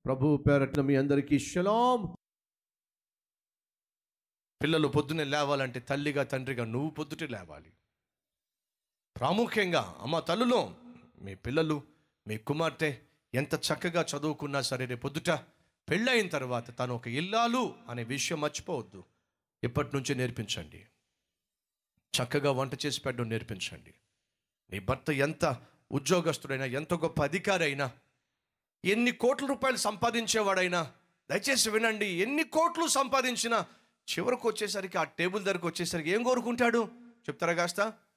ప్రభు పేరట్న మీ అందరికీ షలాం పిల్లలు పొద్దున్నే లేవాలంటే తల్లిగా తండ్రిగా నువ్వు పొద్దుటే లేవాలి ప్రాముఖ్యంగా అమ్మ తల్లులో మీ పిల్లలు మీ కుమార్తె ఎంత చక్కగా చదువుకున్నా సరే రేపు పొద్దుట పెళ్ళయిన తర్వాత తను ఒక ఇల్లాలు అనే విషయం మర్చిపోవద్దు ఇప్పటి నుంచే నేర్పించండి చక్కగా వంట చేసి పెట్టడం నేర్పించండి నీ భర్త ఎంత ఉద్యోగస్తుడైనా ఎంత గొప్ప అధికారి అయినా ఎన్ని కోట్ల రూపాయలు సంపాదించేవాడైనా దయచేసి వినండి ఎన్ని కోట్లు సంపాదించినా చివరికి వచ్చేసరికి ఆ టేబుల్ దగ్గరకు వచ్చేసరికి ఏం కోరుకుంటాడు చెప్తారా కాస్త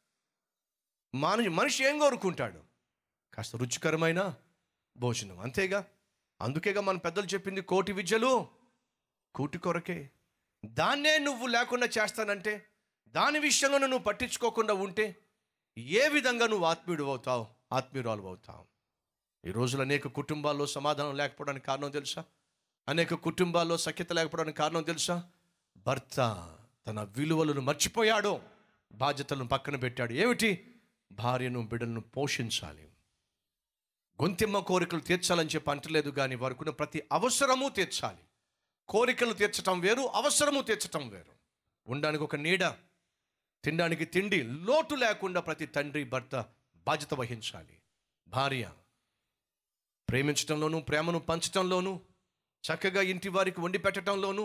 మాని మనిషి ఏం కోరుకుంటాడు కాస్త రుచికరమైన భోజనం అంతేగా అందుకేగా మన పెద్దలు చెప్పింది కోటి విద్యలు కూటి కొరకే దాన్నే నువ్వు లేకుండా చేస్తానంటే దాని విషయంలో నువ్వు పట్టించుకోకుండా ఉంటే ఏ విధంగా నువ్వు ఆత్మీయుడు అవుతావు ఆత్మీయురాలు అవుతావు ఈ రోజులు అనేక కుటుంబాల్లో సమాధానం లేకపోవడానికి కారణం తెలుసా అనేక కుటుంబాల్లో సఖ్యత లేకపోవడానికి కారణం తెలుసా భర్త తన విలువలను మర్చిపోయాడు బాధ్యతలను పక్కన పెట్టాడు ఏమిటి భార్యను బిడ్డలను పోషించాలి గొంతెమ్మ కోరికలు తీర్చాలని చెప్పి అంటలేదు కానీ వారికున్న ప్రతి అవసరము తీర్చాలి కోరికలు తీర్చటం వేరు అవసరము తీర్చటం వేరు ఉండడానికి ఒక నీడ తినడానికి తిండి లోటు లేకుండా ప్రతి తండ్రి భర్త బాధ్యత వహించాలి భార్య ప్రేమించటంలోనూ ప్రేమను పంచటంలోనూ చక్కగా ఇంటి వారికి వండి పెట్టడంలోనూ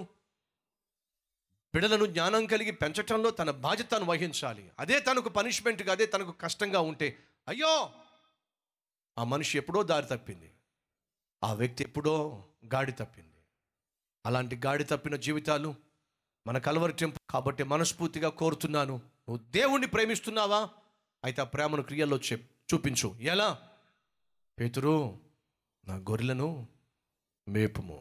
బిడలను జ్ఞానం కలిగి పెంచటంలో తన బాధ్యతను వహించాలి అదే తనకు పనిష్మెంట్గా అదే తనకు కష్టంగా ఉంటే అయ్యో ఆ మనిషి ఎప్పుడో దారి తప్పింది ఆ వ్యక్తి ఎప్పుడో గాడి తప్పింది అలాంటి గాడి తప్పిన జీవితాలు మన కలవరిటం కాబట్టి మనస్ఫూర్తిగా కోరుతున్నాను నువ్వు దేవుణ్ణి ప్రేమిస్తున్నావా అయితే ఆ ప్రేమను క్రియల్లో చెప్ చూపించు ఎలా పేతురు నా గొర్రెలను మేపుము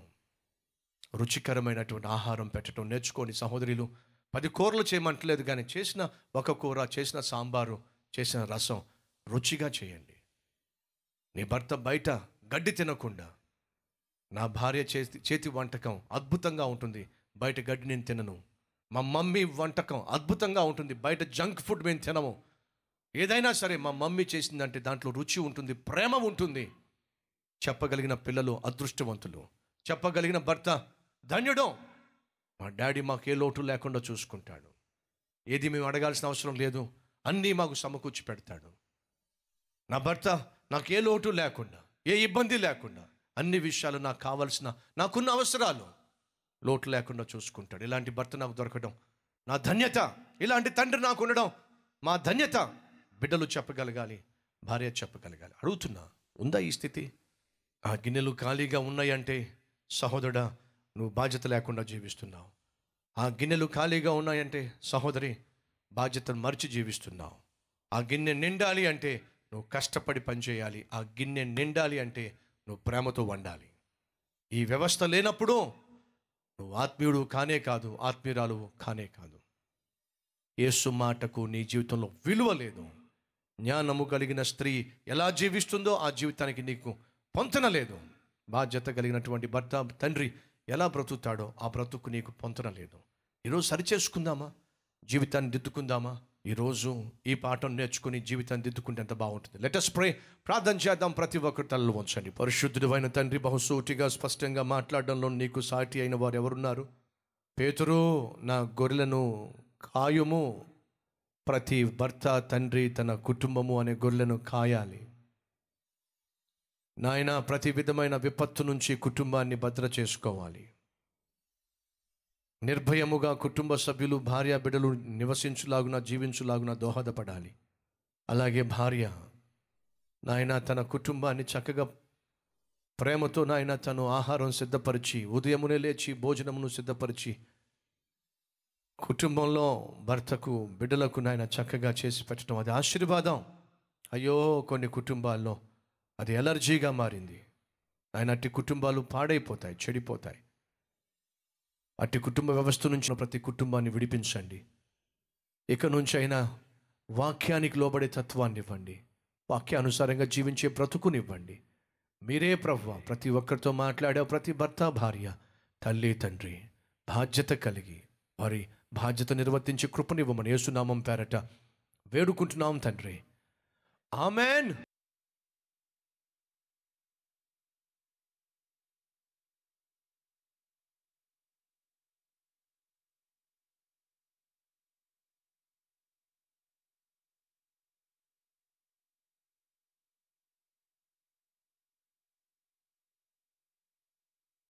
రుచికరమైనటువంటి ఆహారం పెట్టడం నేర్చుకోని సహోదరులు పది కూరలు చేయమంటలేదు కానీ చేసిన ఒక కూర చేసిన సాంబారు చేసిన రసం రుచిగా చేయండి నీ భర్త బయట గడ్డి తినకుండా నా భార్య చేతి చేతి వంటకం అద్భుతంగా ఉంటుంది బయట గడ్డి నేను తినను మా మమ్మీ వంటకం అద్భుతంగా ఉంటుంది బయట జంక్ ఫుడ్ మేము తినము ఏదైనా సరే మా మమ్మీ చేసిందంటే దాంట్లో రుచి ఉంటుంది ప్రేమ ఉంటుంది చెప్పగలిగిన పిల్లలు అదృష్టవంతులు చెప్పగలిగిన భర్త ధన్యుడు మా డాడీ మాకు ఏ లోటు లేకుండా చూసుకుంటాడు ఏది మేము అడగాల్సిన అవసరం లేదు అన్నీ మాకు సమకూర్చి పెడతాడు నా భర్త నాకు ఏ లోటు లేకుండా ఏ ఇబ్బంది లేకుండా అన్ని విషయాలు నాకు కావలసిన నాకున్న అవసరాలు లోటు లేకుండా చూసుకుంటాడు ఇలాంటి భర్త నాకు దొరకడం నా ధన్యత ఇలాంటి తండ్రి నాకు ఉండడం మా ధన్యత బిడ్డలు చెప్పగలగాలి భార్య చెప్పగలగాలి అడుగుతున్నా ఉందా ఈ స్థితి ఆ గిన్నెలు ఖాళీగా ఉన్నాయంటే సహోదరుడా నువ్వు బాధ్యత లేకుండా జీవిస్తున్నావు ఆ గిన్నెలు ఖాళీగా ఉన్నాయంటే సహోదరి బాధ్యతను మర్చి జీవిస్తున్నావు ఆ గిన్నె నిండాలి అంటే నువ్వు కష్టపడి పనిచేయాలి ఆ గిన్నె నిండాలి అంటే నువ్వు ప్రేమతో వండాలి ఈ వ్యవస్థ లేనప్పుడు నువ్వు ఆత్మీయుడు కానే కాదు ఆత్మీయురాలు కానే కాదు యేసు మాటకు నీ జీవితంలో విలువ లేదు జ్ఞానము కలిగిన స్త్రీ ఎలా జీవిస్తుందో ఆ జీవితానికి నీకు పొంతన లేదు బాధ్యత కలిగినటువంటి భర్త తండ్రి ఎలా బ్రతుకుతాడో ఆ బ్రతుకు నీకు పొంతన లేదు ఈరోజు సరిచేసుకుందామా జీవితాన్ని దిద్దుకుందామా ఈరోజు ఈ పాఠం నేర్చుకుని జీవితాన్ని దిద్దుకుంటే ఎంత బాగుంటుంది లెటస్ ప్రే ప్రార్థన చేద్దాం ప్రతి ఒక్కరి తలలో ఉంచండి పరిశుద్ధుడు అయిన తండ్రి బహుసూటిగా స్పష్టంగా మాట్లాడడంలో నీకు సాటి అయిన వారు ఎవరున్నారు పేతురు నా గొర్రెలను కాయుము ప్రతి భర్త తండ్రి తన కుటుంబము అనే గొర్రెలను కాయాలి నాయన ప్రతి విధమైన విపత్తు నుంచి కుటుంబాన్ని భద్ర చేసుకోవాలి నిర్భయముగా కుటుంబ సభ్యులు భార్య బిడ్డలు నివసించులాగున జీవించులాగున దోహదపడాలి అలాగే భార్య నాయన తన కుటుంబాన్ని చక్కగా ప్రేమతో నాయన తను ఆహారం సిద్ధపరిచి ఉదయమునే లేచి భోజనమును సిద్ధపరిచి కుటుంబంలో భర్తకు బిడ్డలకు నాయన చక్కగా చేసి పెట్టడం అది ఆశీర్వాదం అయ్యో కొన్ని కుటుంబాల్లో అది ఎలర్జీగా మారింది ఆయన అట్టి కుటుంబాలు పాడైపోతాయి చెడిపోతాయి అట్టి కుటుంబ వ్యవస్థ నుంచి ప్రతి కుటుంబాన్ని విడిపించండి ఇక నుంచి అయినా వాక్యానికి లోబడే తత్వాన్ని ఇవ్వండి వాక్యానుసారంగా జీవించే బ్రతుకునివ్వండి మీరే ప్రవ్వ ప్రతి ఒక్కరితో మాట్లాడే ప్రతి భర్త భార్య తల్లి తండ్రి బాధ్యత కలిగి వారి బాధ్యత నిర్వర్తించి కృపనివ్వమని యేసునామం పేరట వేడుకుంటున్నాం తండ్రి ఆమెన్